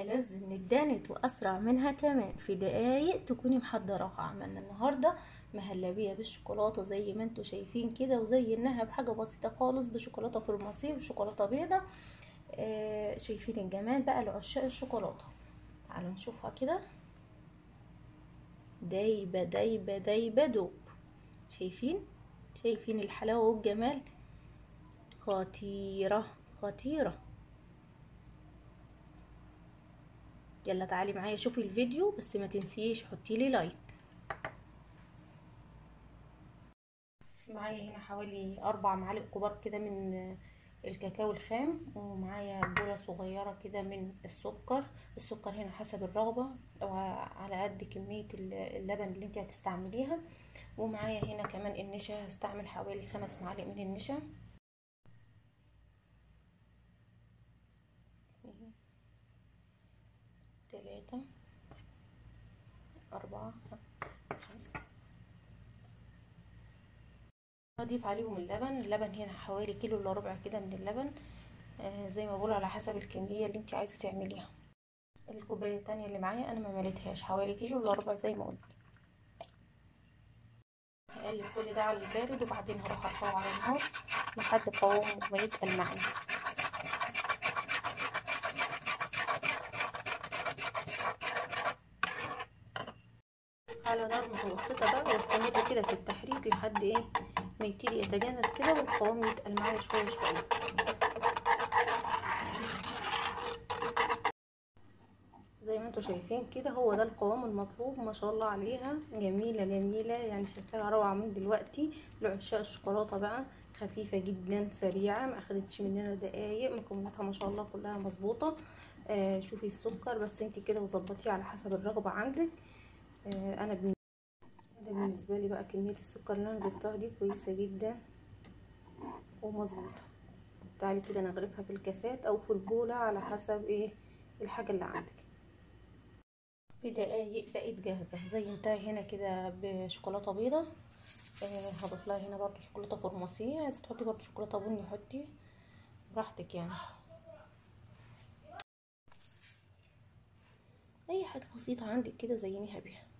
ألذ من الدانت وأسرع منها كمان في دقايق تكوني محضراها عملنا النهاردة مهلبية بالشوكولاتة زي ما انتوا شايفين كده وزيناها بحاجة بسيطة خالص بشوكولاتة فرماسي وشوكولاتة بيضة آه شايفين الجمال بقى لعشاق الشوكولاتة تعالوا نشوفها كده دايبة دايبة دايبة دوب شايفين شايفين الحلاوة والجمال خطيرة خطيرة يلا تعالي معايا شوفي الفيديو بس ما تنسيش حطي لي لايك معايا هنا حوالي اربع معالق كبار كده من الكاكاو الخام ومعايا بولة صغيرة كده من السكر السكر هنا حسب الرغبة او على قد كمية اللبن اللي انت هتستعمليها ومعايا هنا كمان النشا هستعمل حوالي خمس معالق من النشا ثلاثة أربعة خمسة هضيف عليهم اللبن اللبن هنا حوالي كيلو الا ربع كده من اللبن آه زي ما بقول على حسب الكمية اللي انت عايزة تعمليها الكوباية التانية اللي معايا انا ما مليتهاش حوالي كيلو الا ربع زي ما قلت هقلب كل ده على البارد وبعدين هروح ارفعه على النار لحد قوامه ما يتقل معايا على نار متوسطة بقى واستمر كده في التحريك لحد ايه ما يبتدي يتجانس كده والقوام يتقل معايا شوية شوية زي ما انتوا شايفين كده هو ده القوام المطلوب ما شاء الله عليها جميلة جميلة يعني شكلها روعة من دلوقتي لعشاق الشوكولاتة بقى خفيفة جدا سريعة ما اخدتش مننا دقايق مكوناتها ما شاء الله كلها مظبوطة آه شوفي السكر بس انت كده وظبطيه على حسب الرغبة عندك آه انا بن... انا بالنسبه لي بقى كميه السكر اللي انا ضفتها دي كويسه جدا ومظبوطه تعالي كده نغرفها في الكاسات او في البوله على حسب ايه الحاجه اللي عندك في دقايق بقت جاهزه زينتها هنا كده بشوكولاته بيضه آه هضيف لها هنا برضو شوكولاته فرماسيه عايزه تحطي برضو شوكولاته بني حطي براحتك يعني اي حاجه بسيطه عندك كده زينيها بيها